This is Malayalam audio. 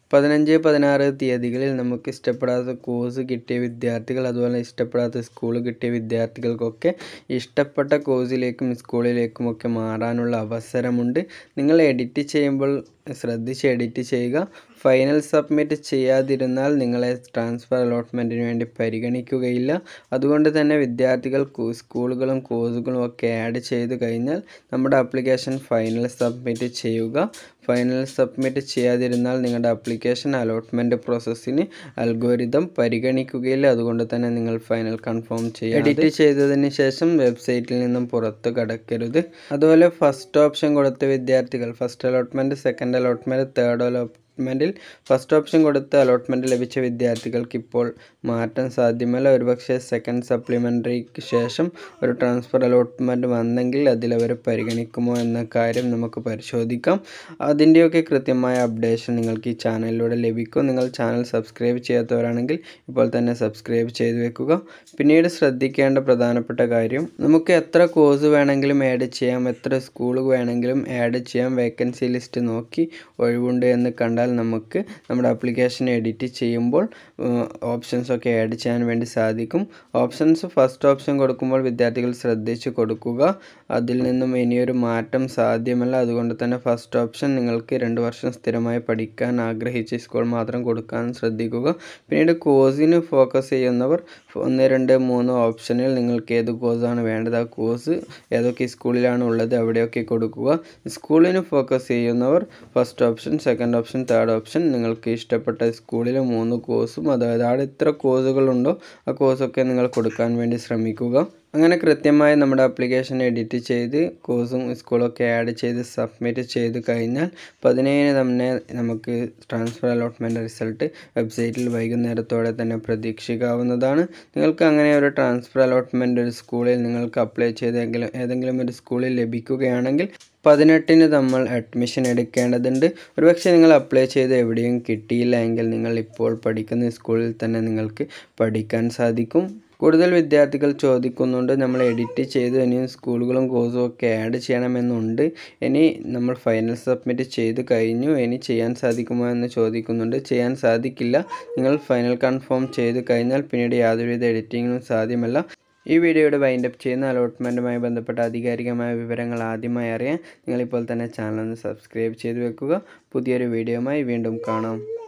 പതിനഞ്ച് പതിനാറ് തീയതികളിൽ നമുക്ക് ഇഷ്ടപ്പെടാത്ത കോഴ്സ് കിട്ടിയ വിദ്യാർത്ഥികൾ അതുപോലെ ഇഷ്ടപ്പെടാത്ത സ്കൂൾ കിട്ടിയ വിദ്യാർത്ഥികൾക്കൊക്കെ ഇഷ്ടപ്പെട്ട കോഴ്സിലേക്കും സ്കൂളിലേക്കുമൊക്കെ മാറാനുള്ള അവസരമുണ്ട് നിങ്ങൾ എഡിറ്റ് ചെയ്യുമ്പോൾ ശ്രദ്ധിച്ച് എഡിറ്റ് ചെയ്യുക ഫൈനൽ സബ്മിറ്റ് ചെയ്യാതിരുന്നാൽ നിങ്ങളെ ട്രാൻസ്ഫർ അലോട്ട്മെൻറ്റിന് വേണ്ടി പരിഗണിക്കുകയില്ല അതുകൊണ്ട് തന്നെ വിദ്യാർത്ഥികൾ കു- സ്കൂളുകളും കോഴ്സുകളും ഒക്കെ ആഡ് ചെയ്ത് കഴിഞ്ഞാൽ നമ്മുടെ ആപ്ലിക്കേഷൻ ഫൈനൽ സബ്മിറ്റ് ചെയ്യുക ഫൈനൽ സബ്മിറ്റ് ചെയ്യാതിരുന്നാൽ നിങ്ങളുടെ ആപ്ലിക്കേഷൻ അലോട്ട്മെൻറ്റ് പ്രോസസ്സിന് അൽഗോരിതം പരിഗണിക്കുകയില്ല അതുകൊണ്ട് തന്നെ നിങ്ങൾ ഫൈനൽ കൺഫേം ചെയ്യുക എഡിറ്റ് ചെയ്തതിന് ശേഷം വെബ്സൈറ്റിൽ നിന്നും പുറത്ത് കടക്കരുത് അതുപോലെ ഫസ്റ്റ് ഓപ്ഷൻ കൊടുത്ത വിദ്യാർത്ഥികൾ first allotment second allotment third അലോട്ട്മെൻറ്റിൽ ഫസ്റ്റ് ഓപ്ഷൻ കൊടുത്ത് അലോട്ട്മെൻറ്റ് ലഭിച്ച വിദ്യാർത്ഥികൾക്ക് ഇപ്പോൾ മാറ്റാൻ സാധ്യമല്ല ഒരുപക്ഷെ സെക്കൻഡ് സപ്ലിമെൻ്ററിക്ക് ശേഷം ഒരു ട്രാൻസ്ഫർ അലോട്ട്മെൻറ്റ് വന്നെങ്കിൽ അതിലവർ പരിഗണിക്കുമോ എന്ന കാര്യം നമുക്ക് പരിശോധിക്കാം അതിൻ്റെയൊക്കെ കൃത്യമായ അപ്ഡേഷൻ നിങ്ങൾക്ക് ഈ ചാനലിലൂടെ ലഭിക്കും നിങ്ങൾ ചാനൽ സബ്സ്ക്രൈബ് ചെയ്യാത്തവരാണെങ്കിൽ ഇപ്പോൾ തന്നെ സബ്സ്ക്രൈബ് ചെയ്ത് വെക്കുക പിന്നീട് ശ്രദ്ധിക്കേണ്ട പ്രധാനപ്പെട്ട കാര്യം നമുക്ക് എത്ര കോഴ്സ് വേണമെങ്കിലും ആഡ് ചെയ്യാം എത്ര സ്കൂൾ വേണമെങ്കിലും ആഡ് ചെയ്യാം വേക്കൻസി ലിസ്റ്റ് നോക്കി ഒഴിവുണ്ട് എന്ന് കണ്ടാൽ നമുക്ക് നമ്മുടെ ആപ്ലിക്കേഷൻ എഡിറ്റ് ചെയ്യുമ്പോൾ ഓപ്ഷൻസ് ഒക്കെ ആഡ് ചെയ്യാൻ വേണ്ടി സാധിക്കും ഓപ്ഷൻസ് ഫസ്റ്റ് ഓപ്ഷൻ കൊടുക്കുമ്പോൾ വിദ്യാർത്ഥികൾ ശ്രദ്ധിച്ച് കൊടുക്കുക അതിൽ നിന്നും ഇനിയൊരു മാറ്റം സാധ്യമല്ല അതുകൊണ്ട് തന്നെ ഫസ്റ്റ് ഓപ്ഷൻ നിങ്ങൾക്ക് രണ്ട് വർഷം സ്ഥിരമായി പഠിക്കാൻ ആഗ്രഹിച്ച സ്കൂൾ മാത്രം കൊടുക്കാൻ ശ്രദ്ധിക്കുക പിന്നീട് കോഴ്സിന് ഫോക്കസ് ചെയ്യുന്നവർ ഒന്ന് രണ്ട് മൂന്ന് ഓപ്ഷനിൽ നിങ്ങൾക്ക് ഏത് കോഴ്സാണ് വേണ്ടത് ആ കോഴ്സ് ഏതൊക്കെ സ്കൂളിലാണ് ഉള്ളത് അവിടെയൊക്കെ കൊടുക്കുക സ്കൂളിന് ഫോക്കസ് ചെയ്യുന്നവർ first option second option third option നിങ്ങൾക്ക് ഇഷ്ടപ്പെട്ട സ്കൂളിലെ മൂന്ന് കോഴ്സും അതായത് അവിടെ എത്ര കോഴ്സുകളുണ്ടോ ആ കോഴ്സൊക്കെ നിങ്ങൾ കൊടുക്കാൻ വേണ്ടി ശ്രമിക്കുക അങ്ങനെ കൃത്യമായി നമ്മുടെ ആപ്ലിക്കേഷൻ എഡിറ്റ് ചെയ്ത് കോഴ്സും സ്കൂളൊക്കെ ആഡ് ചെയ്ത് സബ്മിറ്റ് ചെയ്ത് കഴിഞ്ഞാൽ പതിനേഴിന് തന്നെ നമുക്ക് ട്രാൻസ്ഫർ അലോട്ട്മെൻറ്റ് റിസൾട്ട് വെബ്സൈറ്റിൽ വൈകുന്നേരത്തോടെ തന്നെ പ്രതീക്ഷിക്കാവുന്നതാണ് നിങ്ങൾക്ക് അങ്ങനെ ഒരു ട്രാൻസ്ഫർ അലോട്ട്മെൻറ്റ് ഒരു സ്കൂളിൽ നിങ്ങൾക്ക് അപ്ലൈ ചെയ്തെങ്കിലും ഏതെങ്കിലും ഒരു സ്കൂളിൽ ലഭിക്കുകയാണെങ്കിൽ പതിനെട്ടിന് നമ്മൾ അഡ്മിഷൻ എടുക്കേണ്ടതുണ്ട് ഒരുപക്ഷെ നിങ്ങൾ അപ്ലൈ ചെയ്ത് എവിടെയും കിട്ടിയില്ല എങ്കിൽ നിങ്ങൾ ഇപ്പോൾ പഠിക്കുന്ന സ്കൂളിൽ തന്നെ നിങ്ങൾക്ക് പഠിക്കാൻ സാധിക്കും കൂടുതൽ വിദ്യാർത്ഥികൾ ചോദിക്കുന്നുണ്ട് നമ്മൾ എഡിറ്റ് ചെയ്ത് ഇനിയും സ്കൂളുകളും കോഴ്സും ഒക്കെ ആഡ് ചെയ്യണമെന്നുണ്ട് ഇനി നമ്മൾ ഫൈനൽ സബ്മിറ്റ് ചെയ്ത് കഴിഞ്ഞു ഇനി ചെയ്യാൻ സാധിക്കുമോ എന്ന് ചോദിക്കുന്നുണ്ട് ചെയ്യാൻ സാധിക്കില്ല നിങ്ങൾ ഫൈനൽ കൺഫേം ചെയ്ത് കഴിഞ്ഞാൽ പിന്നീട് യാതൊരുവിധ എഡിറ്റിങ്ങിനും സാധ്യമല്ല ഈ വീഡിയോയുടെ വൈൻഡപ്പ് ചെയ്യുന്ന അലോട്ട്മെൻറ്റുമായി ബന്ധപ്പെട്ട ആധികാരികമായ വിവരങ്ങൾ ആദ്യമായി അറിയാൻ നിങ്ങളിപ്പോൾ തന്നെ ചാനൽ ഒന്ന് സബ്സ്ക്രൈബ് ചെയ്ത് വെക്കുക പുതിയൊരു വീഡിയോയുമായി വീണ്ടും കാണാം